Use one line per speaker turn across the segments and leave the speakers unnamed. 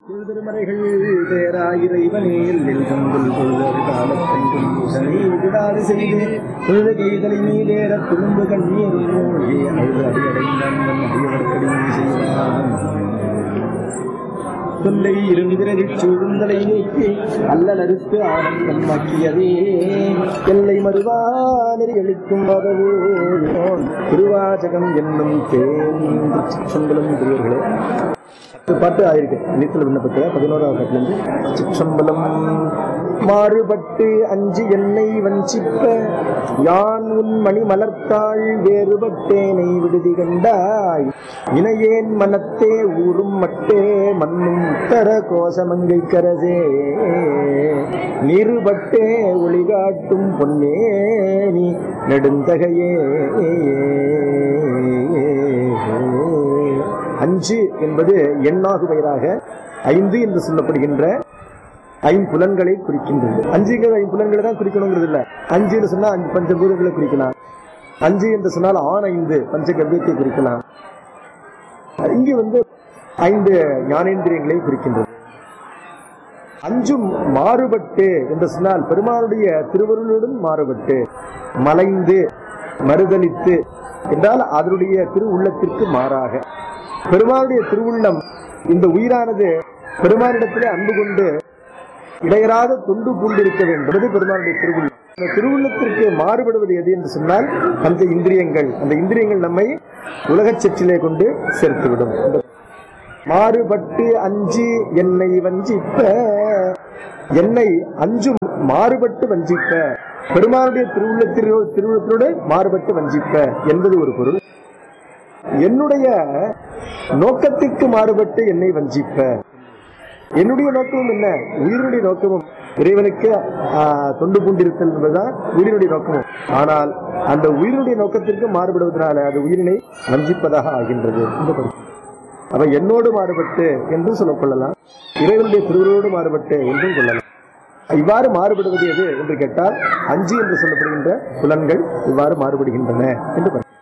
திருமறைகள் பேரா இறைவனேல் நெல்கங்குல் பொழுதர் காலத்தெங்கும் பூசனை விடாது செய்து பொழுத கைதலை மீதேற துளும்பு கண்ணீர் மூழ்கி அழுது அடியடைந்தான் அடியவர்க்கடி செய்தான் தொல்லை இருந்திரடிச் சூழ்ந்தலை நீக்கி அல்லல் அறுத்து ஆனந்தம் மாக்கியதே எல்லை மறுவா நெறி அளிக்கும் வரவோன் திருவாசகம் என்னும் தேன் சிற்றம்பலம் பெரியவர்களே பத்து பாட்டு ஆயிருக்கு நீச்சல் விண்ணப்பத்தில் பதினோராவது பாட்டிலிருந்து சிற்றம்பலம் மாறுபட்டு அஞ்சு என்னை வஞ்சிப்ப யான் உன் மணி மலர்த்தாள் வேறுபட்டேனை விடுதி கண்டாய் இணையேன் மனத்தே ஊரும் மட்டே மண்ணும் உத்தர கோசமங்கை கரசே நீருபட்டே ஒளிகாட்டும் பொன்னே நீ நெடுந்தகையே அஞ்சு என்பது எண்ணாகு பெயராக ஐந்து என்று சொல்லப்படுகின்ற ஐம்புலன்களை குறிக்கின்றது அஞ்சுங்கிறது ஐம்புலன்களை தான் குறிக்கணுங்கிறது இல்ல அஞ்சுன்னு சொன்னா அஞ்சு பஞ்சபூதங்களை குறிக்கலாம் அஞ்சு என்று சொன்னால் ஆண் ஐந்து பஞ்சகவ்யத்தை குறிக்கலாம் இங்கு வந்து ஐந்து ஞானேந்திரியங்களை குறிக்கின்றது அஞ்சும் மாறுபட்டு என்று சொன்னால் பெருமானுடைய திருவருளுடன் மாறுபட்டு மலைந்து மறுதலித்து என்றால் அதனுடைய திருவுள்ளத்திற்கு மாறாக பெருமானுடைய திருவுள்ளம் இந்த உயிரானது பெருமானிடத்திலே அன்பு கொண்டு இடையராத தொண்டு பூண்டிருக்க வேண்டும் என்பது பெருமானுடைய திருவுள்ளம் அந்த திருவுள்ளத்திற்கு மாறுபடுவது எது என்று சொன்னால் அந்த இந்திரியங்கள் அந்த இந்திரியங்கள் நம்மை உலகச் செற்றிலே கொண்டு சேர்த்துவிடும் மாறுபட்டு அஞ்சு என்னை வஞ்சிப்ப என்னை அஞ்சும் மாறுபட்டு வஞ்சிப்ப பெருமானுடைய திருவுள்ளத்திலோ திருவுள்ளத்திலோடு மாறுபட்டு வஞ்சிப்ப என்பது ஒரு பொருள் என்னுடைய நோக்கத்திற்கு மாறுபட்டு என்னை வஞ்சிப்ப என்னுடைய நோக்கமும் என்ன உயிரினுடைய நோக்கமும் இறைவனுக்கு ஆஹ், தொண்டு பூண்டிருத்தல் என்பதுதான் உயிரினுடைய நோக்கமும் ஆனால் அந்த உயிரினுடைய நோக்கத்திற்கு மாறுபடுவதனால அது உயிரினை வஞ்சிப்பதாக ஆகின்றது இந்த கருத்து. அவ என்னோடு மாறுபட்டு என்றும் சொல்லிக் கொள்ளலாம் இறைவனுடைய திருவரோடு மாறுபட்டு என்றும் கொள்ளலாம் இவ்வாறு மாறுபடுவது எது என்று கேட்டால் அஞ்சு என்று சொல்லப்படுகின்ற புலன்கள் இவ்வாறு மாறுபடுகின்றன என்று பார்க்கிறோம்.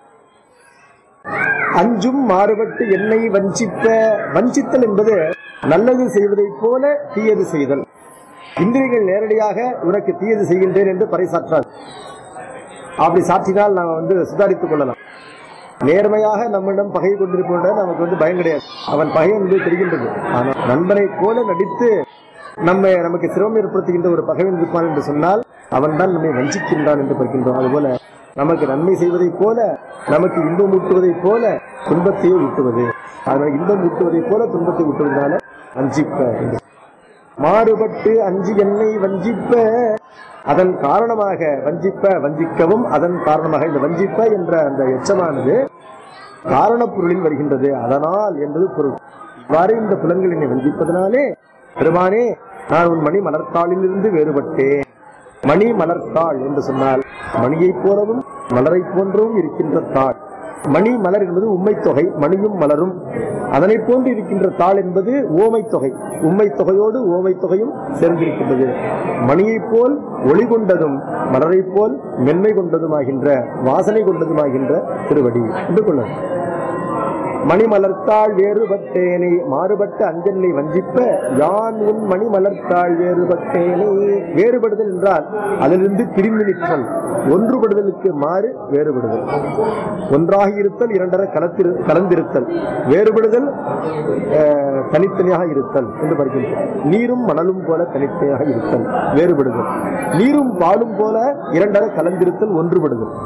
அஞ்சும் மாறுபட்டு என்னை வஞ்சித்த வஞ்சித்தல் என்பது நல்லது செய்வதைப் போல தீயது செய்தல் இந்திரியங்கள் நேரடியாக உனக்கு தீயது செய்கின்றேன் என்று பறைசாற்றாது அப்படி சாற்றினால் நாம் வந்து சுதாரித்துக் கொள்ளலாம் நேர்மையாக நம்மிடம் பகை கொண்டிருப்போன்ற நமக்கு வந்து பயம் கிடையாது அவன் பகை என்று தெரிகின்றது ஆனால் நண்பனை போல நடித்து நம்மை நமக்கு சிரமம் ஏற்படுத்துகின்ற ஒரு பகைவன் இருப்பான் என்று சொன்னால் அவன் தான் நம்மை வஞ்சிக்கின்றான் என்று பார்க்கின்றோம் அதுபோல நமக்கு நன்மை செய்வதைப் போல நமக்கு இன்பம் ஊட்டுவதைப் போல துன்பத்தையே ஊட்டுவது அதனால் இன்பம் ஊட்டுவதைப் போல துன்பத்தை ஊட்டுவதனால வஞ்சிப்ப என்று மாறுபட்டு அஞ்சு என்னை வஞ்சிப்ப அதன் காரணமாக வஞ்சிப்ப வஞ்சிக்கவும் அதன் காரணமாக இந்த வஞ்சிப்ப என்ற அந்த எச்சமானது காரணப் பொருளில் வருகின்றது அதனால் என்பது பொருள் இவ்வாறு இந்த புலன்கள் என்னை வஞ்சிப்பதனாலே பெருமானே நான் உன் மணி மலர்த்தாளிலிருந்து வேறுபட்டேன் மணி மலர்த்தாள் என்று சொன்னால் மணியைப் போலவும் மலரைப் போன்றவும் இருக்கின்ற தாள் மணி மலர் என்பது உண்மை தொகை மணியும் மலரும் அதனை போன்று இருக்கின்ற தாள் என்பது ஓமை தொகை உண்மை தொகையோடு ஓமை தொகையும் சேர்ந்திருக்கின்றது மணியைப் போல் ஒளி கொண்டதும் மலரைப் போல் மென்மை கொண்டதுமாகின்ற வாசனை கொண்டதுமாகின்ற திருவடி என்று கொள்ளலாம் மணி மலர்த்தாள் வேறுபட்டேனை மாறுபட்ட அஞ்சனை வஞ்சிப்ப யான் உன் மணி மலர்த்தாள் வேறுபட்டேனை வேறுபடுதல் என்றால் அதிலிருந்து பிரிந்து நிற்றல் ஒன்றுபடுதலுக்கு மாறு வேறுபடுதல் ஒன்றாக இருத்தல் இரண்டரை கலத்திரு கலந்திருத்தல் வேறுபடுதல் அஹ், தனித்தனியாக இருத்தல் என்று படிக்கின்றோம் நீரும் மணலும் போல தனித்தனியாக இருத்தல் வேறுபடுதல் நீரும் பாலும் போல இரண்டரை கலந்திருத்தல் ஒன்றுபடுதல்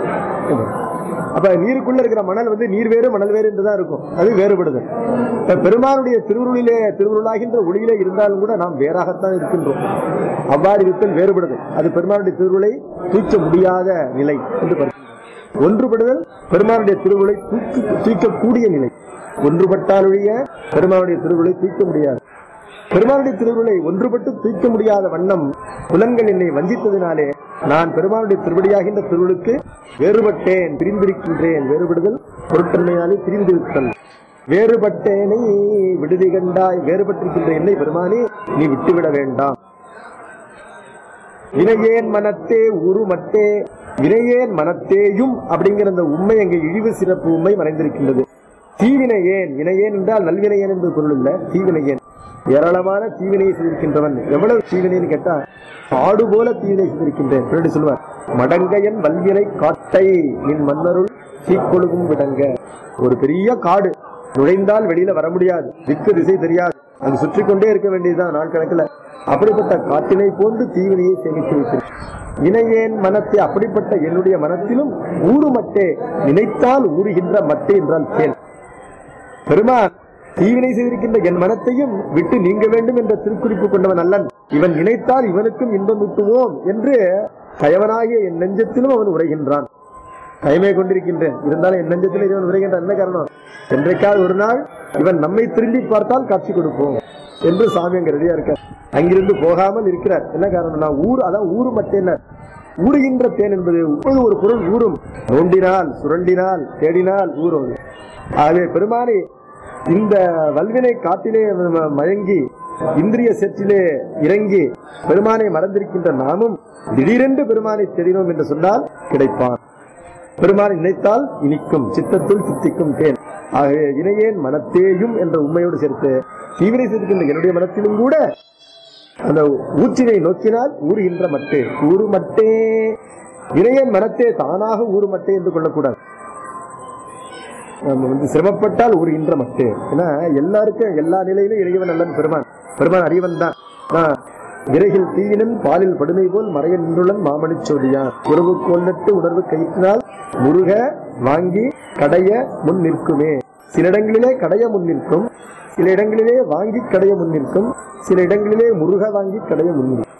அப்ப நீருக்குள்ள இருக்கிற மணல் வந்து நீர் வேறு மணல் வேறு என்றுதான் இருக்கும் அது வேறுபடுதல் இப்ப பெருமானுடைய திருவுருளிலே திருவுருளாகின்ற ஒளியிலே இருந்தாலும் கூட நாம் வேறாகத்தான் இருக்கின்றோம் அவ்வாறு இருத்தல் வேறுபடுதல் அது பெருமானுடைய திருவுருளை தூக்க முடியாத நிலை என்று பார்க்கின்றோம் ஒன்றுபடுதல் பெருமானுடைய திருவுருளை தூக்கி தூக்கக்கூடிய நிலை ஒன்றுபட்டாலொழிய பெருமானுடைய திருவுருளை தூக்க முடியாது பெருமானுடைய திருவுருளை ஒன்றுபட்டு தூக்க முடியாத வண்ணம் புலன்கள் என்னை வஞ்சித்ததினாலே நான் பெருமானுடைய திருவடியாகின்ற திருவுளுக்கு வேறுபட்டேன் பிரிந்திருக்கின்றேன் வேறுபடுதல் பொருட்தன்மையாலே பிரிந்திருத்தல் வேறுபட்டேனை விடுதி கண்டாய் வேறுபட்டிருக்கின்ற என்னை பெருமானே நீ விட்டுவிட வேண்டாம் வினையேன் மனத்தே உருமட்டே வினையேன் மனத்தேயும் அப்படிங்கிற அந்த உண்மை அங்கே இழிவு சிறப்பு உண்மை மறைந்திருக்கின்றது தீவினை ஏன் வினையேன் என்றால் நல்வினையேன் என்பது பொருள் இல்ல தீவினை ஏன் ஏராளமான தீவினை செய்திருக்கின்றவன் எவ்வளவு தீவினைன்னு கேட்டா ஆடு போல தீவினை செய்திருக்கின்றேன் பின்னாடி சொல்லுவார் மடங்கையன் வல்வினை காட்டை நின் மன்னருள் தீக்கொழுகும் விடங்க ஒரு பெரிய காடு நுழைந்தால் வெளியில வர முடியாது திக்கு திசை தெரியாது அங்கு சுற்றி கொண்டே இருக்க வேண்டியதுதான் நாள் கணக்குல அப்படிப்பட்ட காட்டினை போன்று தீவினையை சேமித்து வைத்திருக்கிறேன் இணையேன் மனத்தை அப்படிப்பட்ட என்னுடைய மனத்திலும் ஊறு மட்டே நினைத்தால் ஊறுகின்ற மட்டே என்றால் கேள் பெருமான் தீவினை செய்திருக்கின்ற என் மனத்தையும் விட்டு நீங்க வேண்டும் என்ற திருக்குறிப்பு கொண்டவன் அல்லன் இவன் நினைத்தால் இவனுக்கும் இன்பம் விட்டுவோம் என்று கயவனாகிய என் நெஞ்சத்திலும் அவன் உரைகின்றான் கயமே கொண்டிருக்கின்றேன் இருந்தாலும் என் நெஞ்சத்தில் இவன் உரைகின்றான் என்ன காரணம் என்றைக்காவது ஒரு நாள் இவன் நம்மை திரும்பி பார்த்தால் காட்சி கொடுப்போம் என்று சாமி அங்க ரெடியா இருக்கார் அங்கிருந்து போகாமல் இருக்கிறார் என்ன காரணம் நான் ஊர் அதான் ஊரு மட்டேன் ஊறுகின்ற தேன் என்பது இப்பொழுது ஒரு பொருள் ஊறும் நோண்டினால் சுரண்டினால் தேடினால் ஊறும் ஆகவே பெருமானே இந்த வல்வினை காட்டிலே ம- மயங்கி இந்திரிய செற்றிலே இறங்கி பெருமானை மறந்திருக்கின்ற நாமும் திடீரென்று பெருமானை தேடினோம் என்று சொன்னால் கிடைப்பான் பெருமானை நினைத்தால் இனிக்கும் சித்தத்துள் சித்திக்கும் தேன் ஆகவே இணையேன் மனத்தேயும் என்ற உண்மையோடு சேர்த்து தீவிரை செய்திருக்கின்ற என்னுடைய மனத்திலும் கூட அந்த ஊற்றினை நோக்கினால் ஊறுகின்ற மட்டே ஊறு மட்டே இறையன் மனத்தே தானாக ஊறு மட்டே என்று கொள்ளக்கூடாது நம்ம வந்து சிரமப்பட்டால் ஊறுகின்ற மட்டே ஏன்னா எல்லாருக்கும் எல்லா நிலையிலும் இறைவன் அல்லன் பெருமான் பெருமான் அறிவன் தான் ஆஹ், விரைகில் தீயினன் பாலில் படுமை போல் மறைய நின்றுள்ளன் மாமணிச் சோதியான் உறவு கொள்ளட்டு உணர்வு கைத்தினால் முருக வாங்கி கடைய முன் நிற்குமே சில இடங்களிலே கடைய முன் நிற்கும் சில இடங்களிலே வாங்கி கடைய முன் நிற்கும் சில இடங்களிலே முருக வாங்கி கடைய முன் நிற்கும்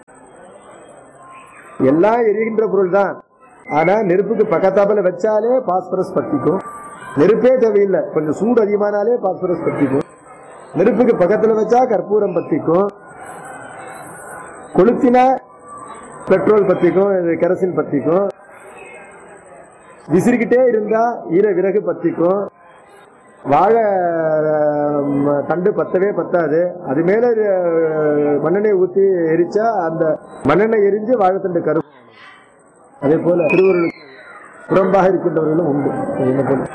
எல்லாம் எரிகின்ற பொருள் தான் ஆனா நெருப்புக்கு பக்கத்தாப்புல வச்சாலே பாஸ்பரஸ் பத்திக்கும் நெருப்பே தேவையில்லை கொஞ்சம் சூடு அதிகமானாலே பாஸ்பரஸ் பத்திக்கும் நெருப்புக்கு பக்கத்துல வச்சா கற்பூரம் பத்திக்கும் கொளுத்தினா பெட்ரோல் பத்திக்கும் இது கெரசின் பத்திக்கும் விசிறிக்கிட்டே இருந்தா ஈர விறகு பத்திக்கும் வாழை அஹ், தண்டு பத்தவே பத்தாது அது மேல அஹ், மண்ணெண்ணெய் ஊத்தி எரிச்சா அந்த மண்ணெண்ணெய் எரிஞ்சு வாழைத்தண்டு கரு அதே போல திருவருளுக்கு புறம்பாக இருக்கின்றவர்களும் உண்டு அது என்ன போல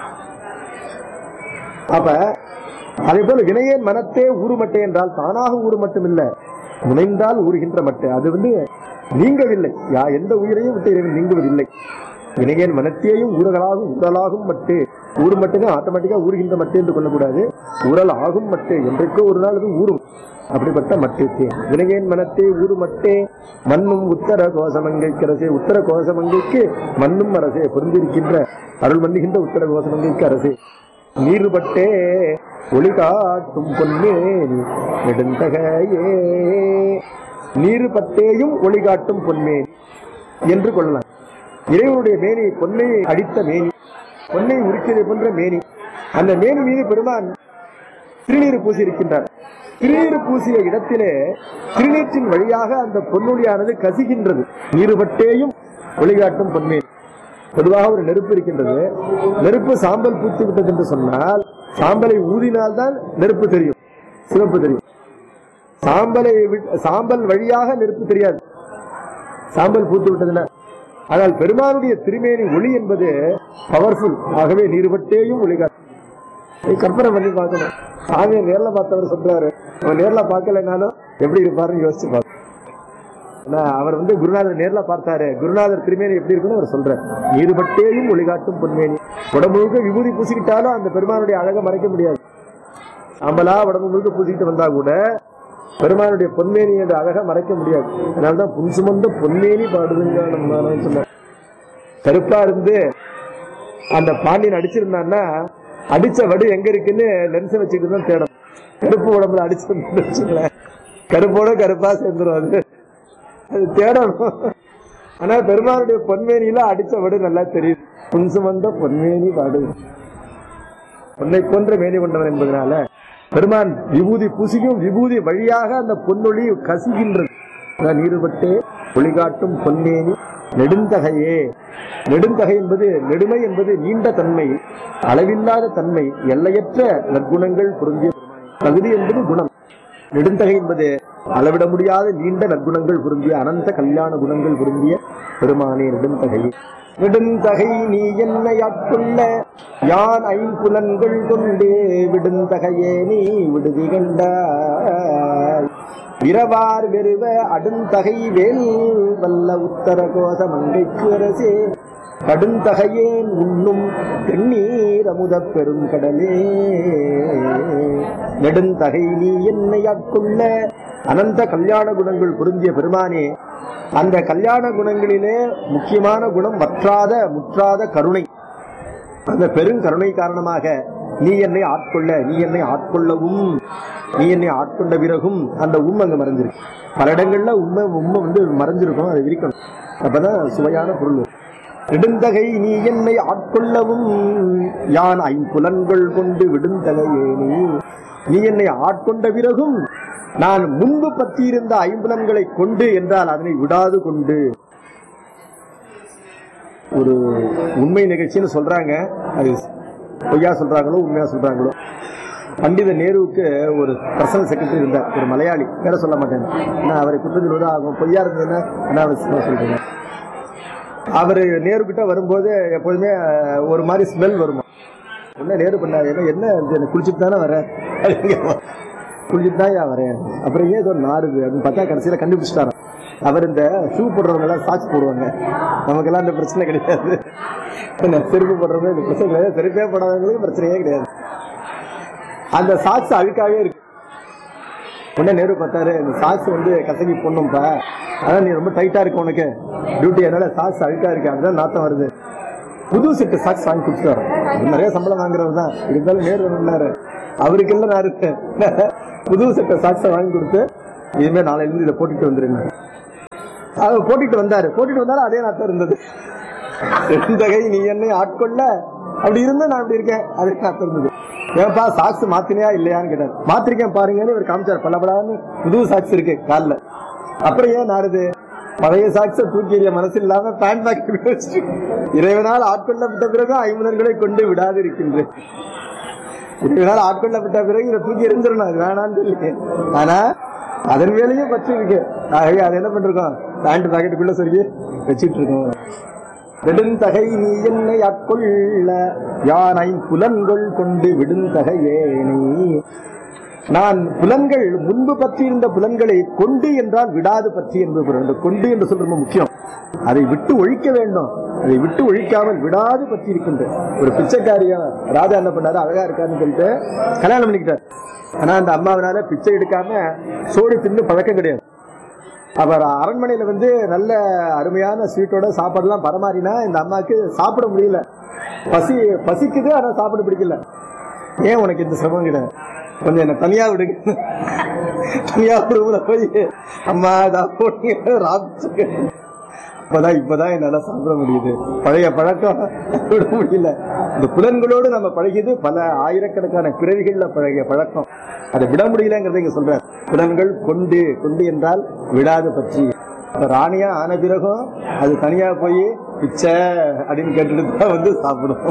அப்ப அதே போல இணையேன் மனத்தே ஊறுமட்டை என்றால் தானாக ஊறு மட்டும் இல்ல முனைந்தால் ஊறுகின்ற மட்டை அது வந்து நீங்கவில்லை யா எந்த உயிரையும் விட்டு இறைவன் நீங்குவதில்லை இணையேன் மனத்தேயும் ஊரகலாகும் உடலாகும் மட்டு ஊறு மட்டுமே ஆட்டோமேட்டிக்கா ஊறுகின்ற மட்டு என்று கொள்ளக்கூடாது ஊரல் ஆகும் மட்டு என்றைக்கோ ஒரு நாள் அது ஊறும் அப்படிப்பட்ட மட்டே வினையேன் மனத்தே ஊறு மட்டே மண்ணும் உத்தர கோசமங்கைக்கரசே உத்தர கோசமங்கைக்கு மண்ணும் அரசே பொருந்திருக்கின்ற அருள் மன்னுகின்ற உத்தர கோசமங்கைக்கு அரசே நீர்பட்டே ஒளி காட்டும் பொன்னே நெடுந்தகையே நீர்பட்டேயும் ஒளி காட்டும் பொன்மேனி என்று கொள்ளலாம் இறைவனுடைய மேனி பொன்னை அடித்த மேனி பொன்னை உரிக்கதை போன்ற மேனி அந்த மேனி மீது பெருமான் திருநீர் பூசி இருக்கின்றார் திருநீர் பூசிய இடத்திலே திருநீற்றின் வழியாக அந்த பொன்னொழியானது கசிகின்றது நீருபட்டேயும் ஒளிகாட்டும் பொன்மேனி பொதுவாக ஒரு நெருப்பு இருக்கின்றது நெருப்பு சாம்பல் பூத்து விட்டது என்று சொன்னால் சாம்பலை ஊதினால்தான் நெருப்பு தெரியும் சிவப்பு தெரியும் சாம்பலை விட்- சாம்பல் வழியாக நெருப்பு தெரியாது சாம்பல் பூத்து விட்டதுன்னா ஆனால் பெருமானுடைய திருமேனி ஒளி என்பது பவர்ஃபுல் ஆகவே நீர்பட்டேயும் ஒளி காட்டும் நீ கற்பனை பண்ணி பார்க்கணும் சாமியை நேர்ல பார்த்தவர் சொல்றாரு அவர் நேர்ல பார்க்கலைனாலும் எப்படி இருப்பாருன்னு யோசிச்சு பார்க்கணும் ஏன்னா, அவர் வந்து குருநாதர் நேர்ல பார்த்தாரு குருநாதர் திருமேனி எப்படி இருக்குன்னு அவர் சொல்றாரு நீர்பட்டேயும் ஒளிகாட்டும் பொன்மேனி உடம்பு முழுக்க விபூதி பூசிக்கிட்டாலும் அந்த பெருமானுடைய அழகை மறைக்க முடியாது சாம்பலா உடம்பு முழுக்க பூசிக்கிட்டு வந்தா கூட பெருமானுடைய பொன்மேனியோட அழகை மறைக்க முடியாது அதனாலதான் புன் சுமந்த பொன்மேனி பாடுதுங்க நம்ம சொன்னார் கருப்பா இருந்து அந்த பாண்டியன் அடிச்சிருந்தான்னா அடிச்ச வடு எங்க இருக்குன்னு லென்ஸ் வச்சுக்கிட்டு தான் தேடணும் கருப்பு உடம்புல அடிச்சிருந்து வச்சுங்களேன் கருப்போட கருப்பா சேர்ந்துரும் அது அது தேடணும் ஆனா பெருமானுடைய பொன்மேனியில அடிச்ச வடு நல்லா தெரியுது புன் சுமந்த பொன்மேனி பாடு பொன்னை போன்ற மேனி கொண்டவன் என்பதனால பெருமான் விபூதி பூசிக்கும் விபூதி வழியாக அந்த பொன்னொழி கசிகின்றது அதான் நீருபட்டே ஒளிகாட்டும் பொன்னேனி நெடுந்தகையே நெடுந்தகை என்பது நெடுமை என்பது நீண்ட தன்மை அளவில்லாத தன்மை எல்லையற்ற நற்குணங்கள் பொருந்திய தகுதி என்பது குணம் நெடுந்தகை என்பது அளவிட முடியாத நீண்ட நற்குணங்கள் பொருந்திய அனந்த கல்யாண குணங்கள் பொருந்திய பெருமானே நெடுந்தகை நெடுந்தகை நீ என்னை ஆட்கொள்ள யான் ஐம்புலன்கள் கொண்டே விடுந்தகையே நீ விடுதி கண்டாய் இரவார் வெறுவ அடுந்தகை வேல் வல்ல உத்தர கோச மங்கைக்கு அரசே கடுந்தகையேன் உண்ணும் தென்னீர் அமுத பெருங்கடலே நெடுந்தகை நீ என்னை ஆட்கொள்ள அனந்த கல்யாண குணங்கள் பொருந்திய பெருமானே அந்த கல்யாண குணங்களிலே முக்கியமான குணம் வற்றாத முற்றாத கருணை அந்த பெருங்கருணை காரணமாக நீ என்னை ஆட்கொள்ள நீ என்னை ஆட்கொள்ளவும் நீ என்னை ஆட்கொண்ட பிறகும் அந்த உண்மை அங்க மறைஞ்சிருக்கு பல இடங்கள்ல உண்மை உண்மை வந்து மறைஞ்சிருக்கும் அதை விரிக்கணும் அப்பதான் சுவையான பொருள் வரும். நெடுந்தகை நீ என்னை ஆட்கொள்ளவும் யான் ஐம்புலன்கள் கொண்டு விடுந்தகையே நீ நீ என்னை ஆட்கொண்ட பிறகும் நான் முன்பு பற்றியிருந்த ஐம்புலன்களை கொண்டு என்றால் அதனை விடாது கொண்டு ஒரு உண்மை நிகழ்ச்சின்னு சொல்றாங்க அது பொய்யா சொல்றாங்களோ உண்மையா சொல்றாங்களோ பண்டித நேருவுக்கு ஒரு பர்சனல் செக்ரட்டரி இருந்தார் ஒரு மலையாளி பேர சொல்ல மாட்டேன் நான் அவரை குற்றம் சொல்வது ஆகும் பொய்யா இருந்ததுன்னா அனாவசியமா சொல்றேன் அவரு நேரு கிட்ட வரும்போது எப்போதுமே அஹ், ஒரு மாதிரி ஸ்மெல் வருமா என்ன நேரு பண்ணாரு என்ன என்ன இது, எனக்கு குளிச்சுட்டு தானே வரேன் குளிச்சுட்டு தான் ஏன் வரேன் அப்புறம் ஏன் ஏதோ நாடுது அப்படின்னு பார்த்தா கடைசியில கண்டுபிடிச்சிட்டாராம் அவர் இந்த ஷூ போடுறவங்க எல்லாம் சாக்ஸ் போடுவாங்க நமக்கெல்லாம் இந்த பிரச்சனை கிடையாது என்ன செருப்பு போடுறவங்க இந்த பிரச்சனை கிடையாது செருப்பே போடாதவங்களுக்கு பிரச்சனையே கிடையாது அந்த சாக்ஸ் அழுக்காவே இருக்கு உடனே நேரு பார்த்தாரு இந்த சாக்ஸ் வந்து கசக்கி போடணும்ப்பா அதான் நீ ரொம்ப டைட்டா இருக்கு உனக்கு டியூட்டி அதனால சாக்ஸ் அழுக்கா இருக்கு அதுதான் நாத்தம் வருது புது செட்டு சாக்ஸ் வாங்கி கொடுத்துட்டு வரேன் நிறைய சம்பளம் வாங்குறவர் தான் இருந்தாலும் நேரு வேணும்னாரு அவருக்கு எல்லாம் நான் இருக்கேன் புது செட்டை சாக்ஸை வாங்கி கொடுத்து இனிமே நாளையில இருந்து இதை போட்டுட்டு வந்துருங்க அவர் போட்டுட்டு வந்தாரு போட்டுட்டு வந்தாலும் அதே நாத்தம் இருந்தது செந்தகை நீ என்னை ஆட்கொள்ள அப்படி இருந்தா நான் இப்படி இருக்கேன் அதே நாத்தம் இருந்தது ஏன்பா சாக்ஸ் மாத்தினியா இல்லையான்னு கேட்டார் மாத்திருக்கேன் பாருங்கன்னு இவர் காமிச்சார் பல்லபடான்னு புது சாக்ஸ் இருக்கு கால்ல அப்புறம் ஏன் நாடுது பழைய சாக்ஸ தூக்கி எறிய மனசு இல்லாம பேண்ட் பேக் வச்சுட்டு இறைவனால் ஆட்கொள்ளப்பட்ட பிறகு ஐம்பதன்களை கொண்டு விடாது இருக்கின்றேன் இறைவனால் ஆட்கொள்ளப்பட்ட பிறகு இதை தூக்கி எரிஞ்சிடணும் அது வேணான்னு சொல்லி ஆனா அதன் மேலேயும் பற்றி இருக்கு ஆகவே அதை என்ன பண்ணிருக்கோம் பேண்ட் பாக்கெட்டுக்குள்ள சொல்லி வச்சிட்டு இருக்கோம் நெடுந்தகை நீ என்னை ஆட்கொள்ள யானை புலன்கள் கொண்டு விடுந்தகையே நீ நான் புலன்கள் முன்பு பற்றியிருந்த புலன்களை கொண்டு என்றால் விடாது பற்றி என்பது பொருள். இந்த கொண்டு என்று சொல்றது ரொம்ப முக்கியம் அதை விட்டு ஒழிக்க வேண்டும் அதை விட்டு ஒழிக்காமல் விடாது பற்றி இருக்கின்ற ஒரு பிச்சைக்காரியா ராஜா என்ன பண்ணாரு அழகா இருக்காருன்னு சொல்லிட்டு கல்யாணம் பண்ணிக்கிட்டார் ஆனா அந்த அம்மாவனால பிச்சை எடுக்காம சோடி தின்னு பழக்கம் கிடையாது அவர் அரண்மனையில வந்து நல்ல அருமையான ஸ்வீட்டோட சாப்பாடுலாம் பரமாறினா இந்த அம்மாக்கு சாப்பிட முடியல பசி பசிக்குது ஆனா சாப்பிட பிடிக்கல ஏன் உனக்கு இந்த சிரமம் கிடையாது கொஞ்சம் என்ன தனியா விடுங்க தனியா ரூம்ல போய் அம்மா தான் போட்டீங்க ராபிச்சுங்க இப்பதான் இப்பதான் என்னால சாப்பிட முடியுது பழைய பழக்கம் விட முடியல இந்த புலன்களோடு நம்ம பழகியது பல ஆயிரக்கணக்கான பிறவிகள்ல பழகிய பழக்கம் அதை விட முடியலங்கிறத இங்க சொல்ற புலன்கள் கொண்டு கொண்டு என்றால் விடாது பற்றி இப்ப ராணியா ஆன பிறகும் அது தனியா போய் பிச்சை அப்படின்னு கேட்டுட்டு தான் வந்து சாப்பிடும்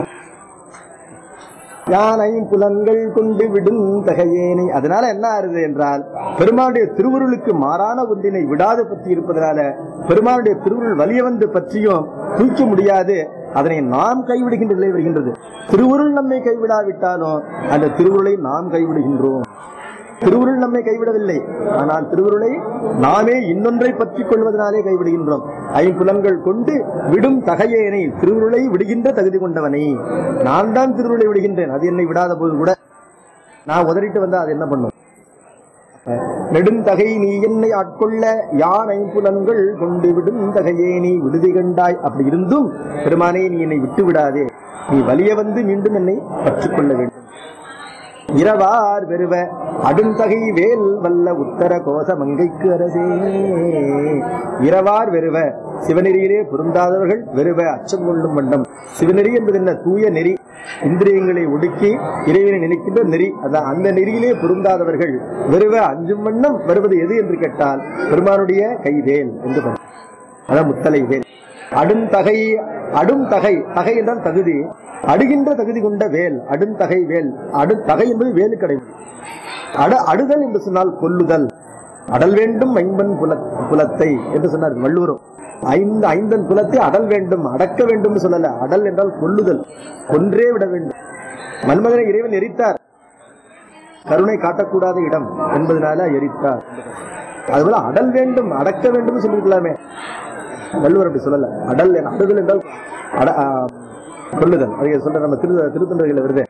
யானை புலன்கள் கொண்டு விடும் தகையேனை அதனால என்ன ஆறுது என்றால் பெருமானுடைய திருவுருளுக்கு மாறான ஒன்றினை விடாது பற்றி இருப்பதனால பெருமானுடைய திருவுருள் வலிய வந்து பற்றியும் தூக்க முடியாது அதனை நாம் கைவிடுகின்ற நிலை வருகின்றது திருவுருள் நம்மை கைவிடாவிட்டாலும் அந்த திருவுருளை நாம் கைவிடுகின்றோம் திருவுருள் நம்மை கைவிடவில்லை ஆனால் திருவுருளை நாமே இன்னொன்றை பற்றிக் கொள்வதனாலே கைவிடுகின்றோம் ஐம்புலன்கள் கொண்டு விடும் தகையேனை திருவுருளை விடுகின்ற தகுதி கொண்டவனை நான் தான் திருவுருளை விடுகின்றேன் அது என்னை விடாத போது கூட நான் உதறிட்டு வந்தா அது என்ன பண்ணும் நெடுந்தகை நீ என்னை ஆட்கொள்ள யான் ஐம்புலன்கள் கொண்டு விடும் தகையே நீ விடுதி கண்டாய் அப்படி இருந்தும் பெருமானே நீ என்னை விட்டு விடாதே நீ வலிய வந்து மீண்டும் என்னை பற்றிக் கொள்ள வேண்டும் இரவார் வெறுவ அடுந்தகை வேல் வல்ல உத்தர கோச மங்கைக்கு அரசே இரவார் வெறுவ சிவநெறியிலே பொருந்தாதவர்கள் வெறுவ அச்சம் கொள்ளும் வண்ணம் சிவநெறி என்பது என்ன தூய நெறி இந்திரியங்களை ஒடுக்கி இறைவனை நினைக்கின்ற நெறி அதான் அந்த நெறியிலே பொருந்தாதவர்கள் வெறுவ அஞ்சும் வண்ணம் வருவது எது என்று கேட்டால் பெருமானுடைய கைவேல் என்று பொருள். அதான் முத்தலை வேல் அடுந்தகை அடும் தகை தகை என்றால் தகுதி அடுகின்ற தகுதி கொண்ட வேல் அடுந்தகை வேல் அடு தகை என்பது வேலுக்கடை அட அடுதல் என்று சொன்னால் கொல்லுதல் அடல் வேண்டும் ஐம்பன் புல புலத்தை என்று சொன்னார் வள்ளுவரும் ஐந்து ஐந்தன் புலத்தை அடல் வேண்டும் அடக்க வேண்டும் சொல்லல அடல் என்றால் கொல்லுதல் கொன்றே விட வேண்டும் மன்மதனை இறைவன் எரித்தார் கருணை காட்டக்கூடாத இடம் என்பதனால எரித்தார் அதுபோல அடல் வேண்டும் அடக்க வேண்டும் சொல்லிருக்கலாமே வள்ளுவர் அப்படி சொல்லல அடல் என- அடுதல் என்றால் அட- ஆ, கொல்லுதல் அதை சொல்ற நம்ம திரு திருத்தொண்டர்களை வருது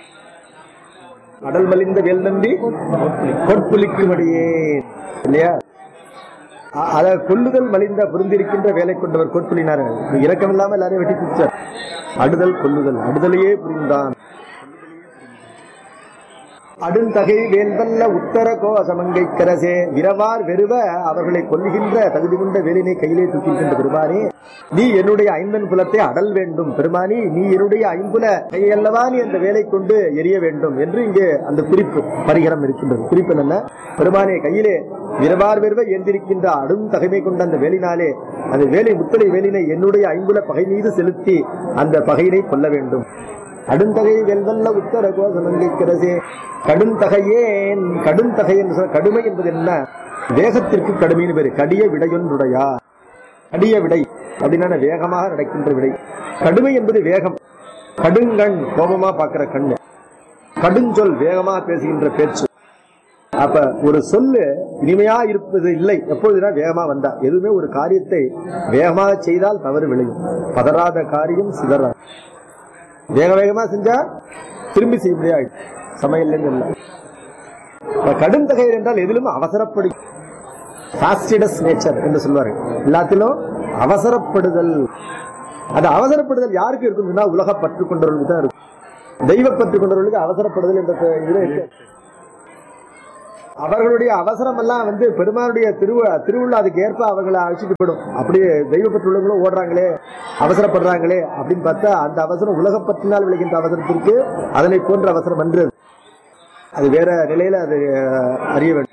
அடல் மலிந்த வேல் நம்பி கொட்புலிக்குமடியே இல்லையா அ- அத கொல்லுதல் மலிந்த புரிந்திருக்கின்ற வேலை கொண்டவர் கோட்புலினார்கள் இரக்கம் இல்லாம எல்லாரையும் வெட்டி பிடிச்சார் அடுதல் கொல்லுதல் அடுதலையே புரிந்தான் அடுந்தகை வேல்வல்ல உத்தர கோசமங்கை கரசே விரவார் வெறுவ அவர்களை கொல்லுகின்ற தகுதி கொண்ட வேலினை கையிலே தூக்கின்ற பெருமானே நீ என்னுடைய ஐம்பன் புலத்தை அடல் வேண்டும் பெருமானி நீ என்னுடைய ஐம்புல கையல்லவா நீ அந்த வேலை கொண்டு எரிய வேண்டும் என்று இங்கே அந்த குறிப்பு பரிகரம் இருக்கின்றது குறிப்பு என்ன பெருமானே கையிலே விரவார் வெறுவ ஏந்திருக்கின்ற அடும் தகைமை கொண்ட அந்த வேலினாலே அந்த வேலை முத்தலை வேலினை என்னுடைய ஐம்புல பகை மீது செலுத்தி அந்த பகையினை கொல்ல வேண்டும் கடுந்தகை வெல்வல்ல உத்தர கோசமங்கைக்கிறதே கடுந்தகையேன் கடுந்தகை என்று சொல்ல கடுமை என்பது என்ன வேகத்திற்கு கடுமைன்னு பேரு கடிய விடையொன்றுடையா கடிய விடை அப்படின்னா வேகமாக நடக்கின்ற விடை கடுமை என்பது வேகம் கடுங்கண் கோபமா பார்க்கிற கண்ணு கடுஞ்சொல் வேகமா பேசுகின்ற பேச்சு அப்ப ஒரு சொல்லு இனிமையா இருப்பது இல்லை எப்பொழுதுனா வேகமா வந்தா எதுவுமே ஒரு காரியத்தை வேகமாக செய்தால் தவறு விளையும் பதறாத காரியம் சிதறாது வேக வேகமா செஞ்சா திரும்பி செய்ய முடியாது சமையல் இல்ல இப்ப கடுந்தகை என்றால் எதிலும் அவசரப்படி ஃபாஸ்டிடஸ் நேச்சர் என்று சொல்வார்கள் எல்லாத்திலும் அவசரப்படுதல் அது அவசரப்படுதல் யாருக்கு இருக்குன்னா உலக பற்று கொண்டவர்களுக்கு தான் இருக்கும் தெய்வ பற்று கொண்டவர்களுக்கு அவசரப்படுதல் என்ற இதுல இருக்கு அவர்களுடைய அவசரம் எல்லாம் வந்து பெருமானுடைய திருவிழா திருவிழா அதுக்கு ஏற்ப அவர்களை அழைச்சிட்டு போயிடும் அப்படியே தெய்வப்பற்றுள்ளவங்களும் ஓடுறாங்களே அவசரப்படுறாங்களே அப்படின்னு பார்த்தா அந்த அவசரம் உலகப்பற்றினால் விளைகின்ற அவசரத்திற்கு அதனை போன்ற அவசரம் அன்று அது. அது வேற நிலையில அது அஹ், அறிய வேண்டும்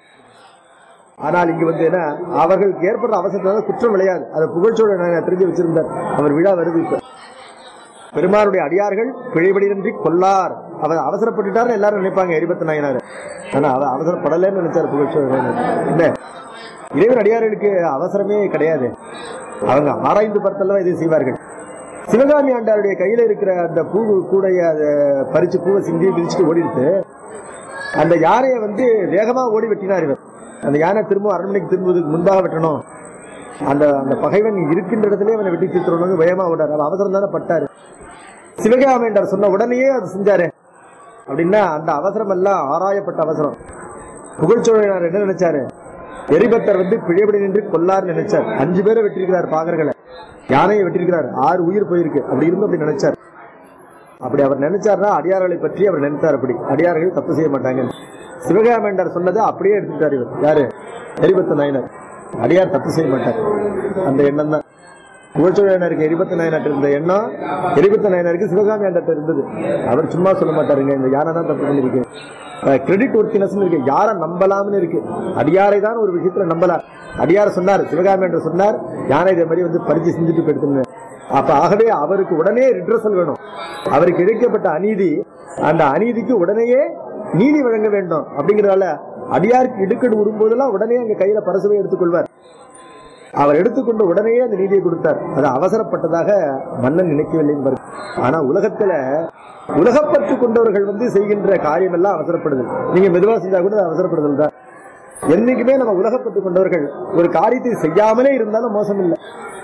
ஆனால் இங்கு வந்து என்ன அவர்களுக்கு ஏற்படுற அவசரத்தினால குற்றம் விளையாது அது புகழ்ச்சோட நான் தெரிஞ்சு வச்சிருந்தார் அவர் விழா வருது இப்ப பெருமானுடைய அடியார்கள் பிழைபடியின்றி கொல்லார் அவர் அவசரப்பட்டுட்டார்னு எல்லாரும் நினைப்பாங்க எரிபத்த நாயனார் ஆனா அவர் அவசரப்படலைன்னு நினைச்சார் புகழ்ச்சோழர் என்ன இறைவன் அடியார்களுக்கு அவசரமே கிடையாது அவங்க ஆராய்ந்து பார்த்தல்லவா இதை செய்வார்கள் சிவகாமி ஆண்டாருடைய கையில இருக்கிற அந்த பூ கூடைய அதை பறிச்சு பூவை சிந்தி மிதிச்சுட்டு ஓடிடுத்து அந்த யானையை வந்து வேகமா ஓடி வெட்டினார் இவர் அந்த யானை திரும்ப அரண்மனைக்கு திரும்புவதற்கு முன்பாக வெட்டணும் அந்த அந்த பகைவன் இருக்கின்ற இடத்துல அவனை வெட்டி தீர்த்தணும் வேகமா ஓடாரு அவன் அவசரம் தானே பட்டாரு சிவகாமேண்டர் சொன்ன உடனேயே அது செஞ்சாரு அப்படின்னா அந்த அவசரம் எல்லாம் ஆராயப்பட்ட அவசரம் புகழ்ச்சோழனார் என்ன நினைச்சாரு எரிபத்தர் வந்து பிழைபடி நின்று கொல்லார் நினைச்சார் அஞ்சு பேரை வெட்டிருக்கிறார் பாகர்களை யானையை வெட்டிருக்கிறார் ஆறு உயிர் போயிருக்கு அப்படி இருந்து அப்படி நினைச்சார் அப்படி அவர் நினைச்சார்னா அடியார்களை பற்றி அவர் நினைத்தார் அப்படி அடியார்கள் தப்பு செய்ய மாட்டாங்க சிவகாமேண்டர் சொன்னதை அப்படியே எடுத்துட்டார் இவர் யாரு எரிபத்த நாயனர் அடியார் தப்பு செய்ய மாட்டார் அந்த எண்ணம் தான் புகழ்ச்சோழனருக்கு எரிபத்த நாயனாட்டு இருந்த எண்ணம் எரிபத்த நாயனருக்கு சிவகாமி ஆண்டர்ட்ட இருந்தது அவர் சும்மா சொல்ல மாட்டாருங்க இந்த யானை தான் தப்பு பண்ணிருக்கு கிரெடிட் ஒர்த்தினஸ் இருக்கு யாரை நம்பலாம்னு இருக்கு அடியாரை தான் ஒரு விஷயத்துல நம்பலாம் அடியார் சொன்னார் சிவகாமி ஆண்டர் சொன்னார் யானை இதே மாதிரி வந்து பறிச்சு செஞ்சுட்டு போயிடுத்துன்னு அப்ப ஆகவே அவருக்கு உடனே ரிட்ரஸல் வேணும் அவருக்கு இழைக்கப்பட்ட அநீதி அந்த அநீதிக்கு உடனேயே நீதி வழங்க வேண்டும் அப்படிங்கறதால அடியாருக்கு இடுக்கடு வரும்போதெல்லாம் உடனே அங்க கையில பரசுவை எடுத்துக்கொள்வார் அவர் எடுத்துக்கொண்டு உடனேயே அந்த நீதியை கொடுத்தார் அது அவசரப்பட்டதாக மன்னன் நினைக்கவில்லை என்பார் ஆனா உலகத்துல உலகப்பற்று கொண்டவர்கள் வந்து செய்கின்ற காரியம் எல்லாம் அவசரப்படுது நீங்க மெதுவா செஞ்சா கூட அது அவசரப்படுதல் தான் என்னைக்குமே நம்ம உலகப்பட்டு கொண்டவர்கள் ஒரு காரியத்தை செய்யாமலே இருந்தாலும் மோசம் இல்லை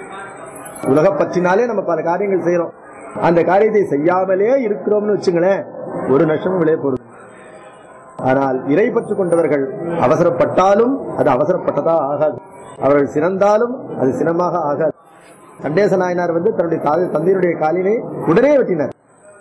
உலகப்பற்றினாலே நம்ம பல காரியங்கள் செய்யறோம் அந்த காரியத்தை செய்யாமலே இருக்கிறோம்னு வச்சுங்களேன் ஒரு நஷ்டமும் விளைய போடுது ஆனால் இறை பற்று கொண்டவர்கள் அவசரப்பட்டாலும் அது அவசரப்பட்டதா ஆகாது அவர்கள் சிறந்தாலும் அது சினமாக ஆகாது கண்டேச நாயனார் வந்து தன்னுடைய தா- தந்தையினுடைய காலினை உடனே வெட்டினார்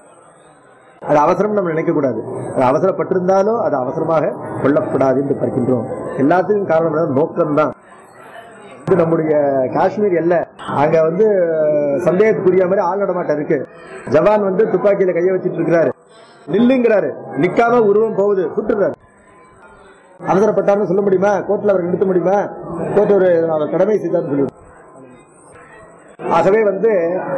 அது அவசரம் நம்ம நினைக்க கூடாது அது அவசரப்பட்டிருந்தாலும் அது அவசரமாக கொல்லப்படாது என்று பார்க்கின்றோம் எல்லாத்துக்கும் காரணம் நோக்கம்தான் இது நம்முடைய காஷ்மீர் எல்லை அங்க வந்து சந்தேகத்துக்குரிய மாதிரி ஆள் நடமாட்டம் இருக்கு ஜவான் வந்து துப்பாக்கியில கைய வச்சிட்டு இருக்கிறாரு நில்லுங்கிறாரு நிக்காம உருவம் போகுது சுட்டுறாரு அவசரப்பட்டார்னு சொல்ல முடியுமா கோர்ட்ல அவர் நிறுத்த முடியுமா கோர்ட் ஒரு அவர் கடமை செய்தார்னு சொல்லி ஆகவே வந்து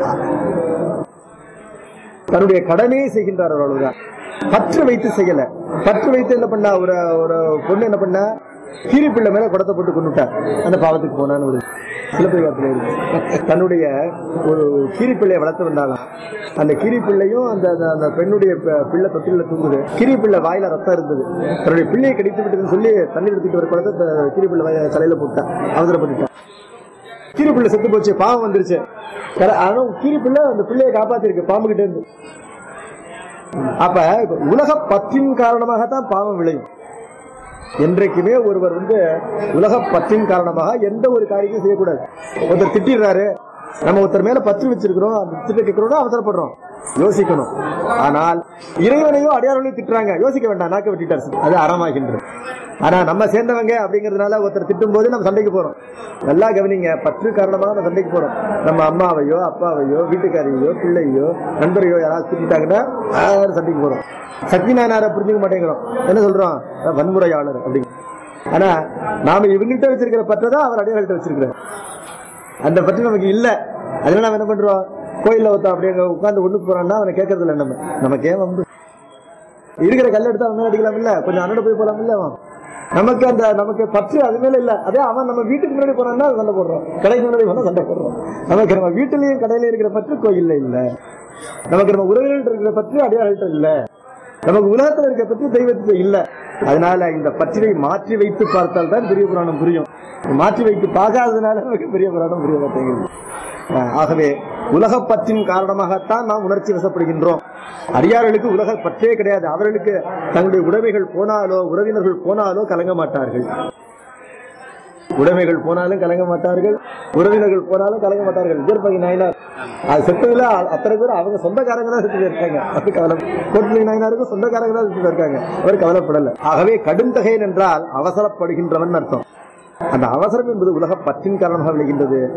தன்னுடைய கடமையை செய்கின்றார் அவர் அவ்வளவுதான் பற்று வைத்து செய்யல பற்று வைத்து என்ன பண்ணா ஒரு ஒரு பொண்ணு என்ன பண்ணா கீரி பிள்ளை மேல குடத்தை போட்டு கொண்டுட்டார் அந்த பாவத்துக்கு போனான்னு ஒரு சிலப்பதிகாரத்தில் இருக்கு தன்னுடைய ஒரு கீரி பிள்ளையை வளர்த்து வந்தாலாம் அந்த கீரி பிள்ளையும் அந்த அந்த- அந்த பெண்ணுடைய ப- பிள்ளை தொட்டில தூங்குது கீரி பிள்ளை வாயில ரத்தம் இருந்தது தன்னுடைய பிள்ளையை கடித்து விட்டதுன்னு சொல்லி தண்ணீர் எடுத்துட்டு வர குடத்தை த- கீரி பிள்ளை வாயில தலையில போட்டான் அவசரப்பட்டுட்டான் கீரி பிள்ளை செத்து போச்சு பாவம் வந்துருச்சு கர- ஆனா கீரி பிள்ளை அந்த பிள்ளையை காப்பாத்திருக்கு பாம்பு கிட்ட இருந்து அப்ப உலக பற்றின் காரணமாகத்தான் பாவம் விளையும் என்றைக்குமே ஒருவர் வந்து உலக பற்றின் காரணமாக எந்த ஒரு காரியத்தையும் செய்யக்கூடாது ஒருத்தர் திட்டிடுறாரு நம்ம ஒருத்தர் மேல பற்று வச்சிருக்கிறோம் அந்த திட்ட கேட்கிறோம் அவசரப்படுறோம் யோசிக்கணும் ஆனால் இறைவனையும் அடையாளங்களையும் திட்டுறாங்க யோசிக்க வேண்டாம் நாக்க வெட்டிட்டார் அது அறமாகின்றது ஆனா நம்ம சேர்ந்தவங்க அப்படிங்கறதுனால ஒருத்தர் திட்டும் போது நம்ம சண்டைக்கு போறோம் நல்லா கவனிங்க பற்று காரணமாக நம்ம சண்டைக்கு போறோம் நம்ம அம்மாவையோ அப்பாவையோ வீட்டுக்காரையோ பிள்ளையோ நண்பரையோ யாராவது திட்டாங்கன்னா ஆ, சண்டைக்கு போறோம் சக்தி நாயனாரை புரிஞ்சுக்க மாட்டேங்கிறோம் என்ன சொல்றோம் அஹ் வன்முறையாளர் அப்படி ஆனா நாம இவங்கள்ட்ட வச்சிருக்கிற பற்றை தான் அவர் அடையாளத்தை வச்சிருக்கிறார் அந்த பற்று நமக்கு இல்ல அதனால நம்ம என்ன பண்றோம் கோயில்ல ஒருத்தன் அப்படியே அங்க உட்கார்ந்து கொண்டு போறான்னா அவனை கேட்கறது இல்லை நம்ம நமக்கே வந்து இருக்கிற கல் எடுத்து அவன் மேல அடிக்கலாம் இல்ல கொஞ்சம் அண்ணன் போய் போலாம் இல்ல அவன் நமக்கு அந்த நமக்கு பற்று அது மேல இல்ல அதே அவன் நம்ம வீட்டுக்கு முன்னாடி போறான்னா சண்டை போடுறோம் கடைக்கு முன்னாடி போனா சண்டை போடுறோம் நமக்கு நம்ம வீட்டிலையும் கடையில இருக்கிற பற்று கோயில்ல இல்ல நமக்கு நம்ம உறவுகள் இருக்கிற பற்று அடையாளம் இல்ல நமக்கு உலகத்துல இருக்க பற்றி தெய்வத்துல இல்ல அதனால இந்த பற்றினை மாற்றி வைத்து பார்த்தால் தான் பெரிய புராணம் புரியும் மாற்றி வைத்து பார்க்காததுனால நமக்கு பெரிய புராணம் புரிய மாட்டேங்குது அஹ் ஆகவே உலகப் பற்றின் காரணமாகத்தான் நாம் உணர்ச்சி வசப்படுகின்றோம் அடியார்களுக்கு உலக பற்றே கிடையாது அவர்களுக்கு தங்களுடைய உடைமைகள் போனாலோ உறவினர்கள் போனாலோ கலங்க மாட்டார்கள் உடைமைகள் போனாலும் கலங்க மாட்டார்கள் உறவினர்கள் போனாலும் கலங்க மாட்டார்கள் விஜயபகி நாயனார் அது செத்ததுல அத்தனை பேர் அவங்க சொந்தக்காரங்க தான் செத்து இருக்காங்க அவர் கவலை கோட்டலி நாயனாருக்கும் சொந்தக்காரங்க தான் செத்து இருக்காங்க அவர் கவலைப்படல ஆகவே கடுந்தகையன் என்றால் அவசரப்படுகின்றவன் அர்த்தம் அந்த அவசரம் என்பது உலக பற்றின் காரணமாக விளைகின்றது